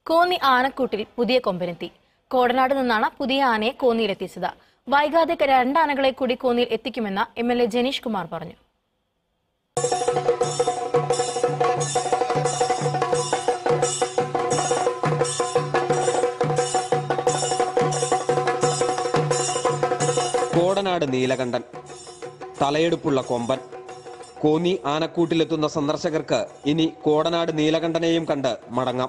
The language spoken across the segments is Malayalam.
കോന്നി ആനക്കൂട്ടിൽ പുതിയ കൊമ്പനെത്തി കോടനാട് നിന്നാണ് പുതിയ ആനയെ കോന്നിയിലെത്തിച്ചത് വൈകാതെ രണ്ട് ആനകളെ കൂടി കോന്നിയിൽ എത്തിക്കുമെന്ന് M L A Janeesh Kumar പറഞ്ഞു കോടനാട് നീലകണ്ഠൻ തലയെടുപ്പുള്ള കൊമ്പൻ കോന്നി ആനക്കൂട്ടിലെത്തുന്ന സന്ദർശകർക്ക് ഇനി കോടനാട് നീലകണ്ഠനെയും കണ്ട് മടങ്ങാം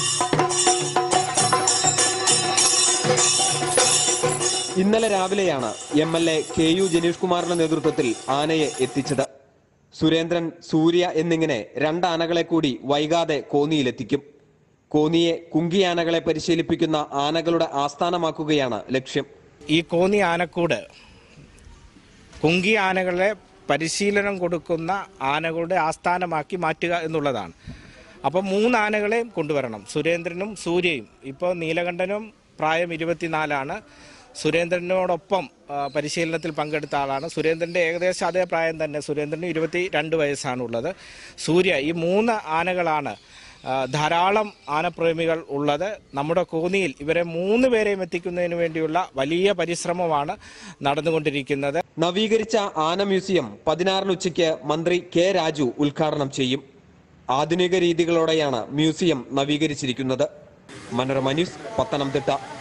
ഇന്നലെ രാവിലെയാണ് M L A K U Janeesh കുമാറിന്റെ നേതൃത്വത്തിൽ ആനയെ എത്തിച്ചത് സുരേന്ദ്രൻ സൂര്യ എന്നിങ്ങനെ രണ്ട് ആനകളെ കൂടി വൈകാതെ കോന്നിയിലെത്തിക്കും കോന്നിയെ കുങ്കിയാനകളെ പരിശീലിപ്പിക്കുന്ന ആനകളുടെ ആസ്ഥാനമാക്കുകയാണ് ലക്ഷ്യം ഈ കോന്നി ആനക്കൂട് കുങ്കി ആനകളെ പരിശീലനം കൊടുക്കുന്ന ആനകളുടെ ആസ്ഥാനമാക്കി മാറ്റുക എന്നുള്ളതാണ് അപ്പം മൂന്ന് ആനകളെയും കൊണ്ടുവരണം സുരേന്ദ്രനും സൂര്യയും ഇപ്പോൾ നീലകണ്ഠനും പ്രായം ഇരുപത്തിനാലാണ് സുരേന്ദ്രനോടൊപ്പം ആ, പരിശീലനത്തിൽ പങ്കെടുത്ത ആളാണ് സുരേന്ദ്രൻ്റെ ഏകദേശം അതേ പ്രായം തന്നെ സുരേന്ദ്രന് ഇരുപത്തി രണ്ട് വയസ്സാണുള്ളത് സൂര്യ ഈ മൂന്ന് ആനകളാണ് ആ, ധാരാളം ആനപ്രേമികൾ ഉള്ളത് നമ്മുടെ കോന്നിയിൽ ഇവരെ മൂന്ന് പേരെയും എത്തിക്കുന്നതിന് വേണ്ടിയുള്ള വലിയ പരിശ്രമമാണ് നടന്നുകൊണ്ടിരിക്കുന്നത് നവീകരിച്ച ആന മ്യൂസിയം പതിനാറിന് ഉച്ചയ്ക്ക് മന്ത്രി കെ രാജു ഉദ്ഘാടനം ചെയ്യും ആധുനിക രീതികളോടെയാണ് മ്യൂസിയം നവീകരിച്ചിരിക്കുന്നത് മനോരമ ന്യൂസ് പത്തനംതിട്ട